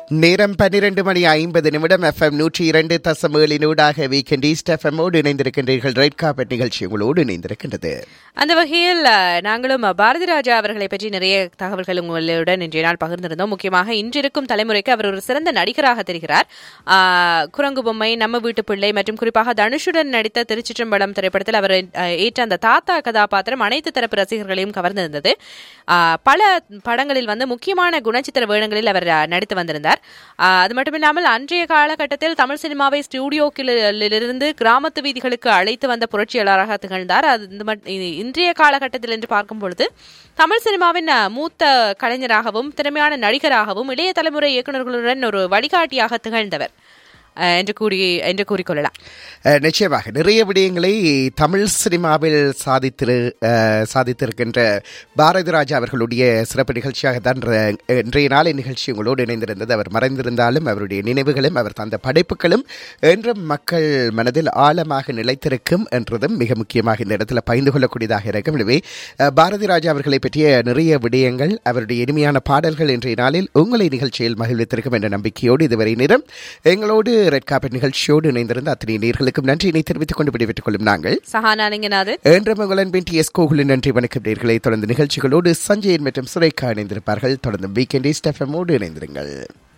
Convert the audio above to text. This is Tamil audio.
நேரம் பன்னிரண்டு மணி ஐம்பது நிமிடம் எஃப்எம் நூற்றி இரண்டு தசம் ஏழினூடாக வீக்கெண்ட் ஈஸ்ட் எஃப்எம்மோடு இணைந்திருக்கின்றீர்கள் ரெட் கார்பெட் நிகழ்ச்சி உங்களோடு இணைந்திருக்கின்றது அந்த வகையில் அஹ், நாங்களும் பாரதி ராஜா அவர்களை பற்றி நிறைய தகவல்கள் உங்களுடன் இன்றைய நாள் பகிர்ந்திருந்தோம் முக்கியமாக இன்றிருக்கும் தலைமுறைக்கு அவர் ஒரு சிறந்த நடிகராக தெரிகிறார் ஆஹ், குரங்கு பொம்மை நம்ம வீட்டு பிள்ளை மற்றும் குறிப்பாக தனுஷுடன் நடித்த திருச்சிற்றம்பலம் திரைப்படத்தில் அவர் அஹ், ஏற்ற அந்த தாத்தா கதாபாத்திரம் அனைத்து தரப்பு ரசிகர்களையும் கவர்ந்திருந்தது ஆஹ், பல படங்களில் வந்து முக்கியமான குணச்சித்திர வேடங்களில் அவர் அஹ், நடித்து வந்திருந்தார் ஆஹ், அது மட்டுமில்லாமல் அன்றைய காலகட்டத்தில் தமிழ் சினிமாவை ஸ்டுடியோக்கிலிருந்து கிராமத்து வீதிகளுக்கு அழைத்து வந்த புரட்சியாளராக திகழ்ந்தார் அது இந்த மட்- இ- இன்றைய காலகட்டத்தில் என்று பார்க்கும் பொழுது தமிழ் சினிமாவின் அஹ், மூத்த கலைஞராகவும் திறமையான நடிகராகவும் இளைய தலைமுறை இயக்குநர்களுடன் ஒரு வழிகாட்டியாக திகழ்ந்தவர் அஹ், என்று கூறி என்று கூறிக்கொள்ளலாம் அஹ், நிச்சயமாக நிறைய விடயங்களை தமிழ் சினிமாவில் சாதித்திரு அஹ், சாதித்திருக்கின்ற பாரதி ராஜா அவர்களுடைய சிறப்பு நிகழ்ச்சியாக தான் இன்ற- இன்றைய நாளை நிகழ்ச்சி உங்களோடு இணைந்திருந்தது அவர் மறைந்திருந்தாலும் அவருடைய நினைவுகளும் அவர் தந்த படைப்புகளும் என்றும் மக்கள் மனதில் ஆழமாக நிலைத்திருக்கும் என்றதும் மிக முக்கியமாக இந்த இடத்துல பகிர்ந்து கொள்ளக்கூடியதாக இருக்கும் எனவே அஹ், பாரதி ராஜா அவர்களை பற்றிய நிறைய விடயங்கள் அவருடைய இனிமையான பாடல்கள் இன்றைய நாளில் உங்களை நிகழ்ச்சியில் மகிழ்வித்திருக்கும் என்ற நம்பிக்கையோடு இதுவரை நேரம் எங்களோடு ரெட் கார்பெட் நிகழ்ச்சியோடு இணைந்திருந்த அத்தனை நேர்களுக்கும் நன்றியினை தெரிவித்துக் கொண்டு விடைபெற்றுக் கொள்ளும் நாங்கள் சஹானா லிங்கநாதன் என்றும் உங்களின் பின் டி எஸ் கோகுலின் நன்றி வணக்கம் நேர்களை தொடர்ந்து நிகழ்ச்சிகளோடு சஞ்சயன் மற்றும் சுரேகா இணைந்திருப்பார்கள் தொடர்ந்து வீக்கெண்ட் ஸ்டெஃபமோடு இணைந்திருங்கள்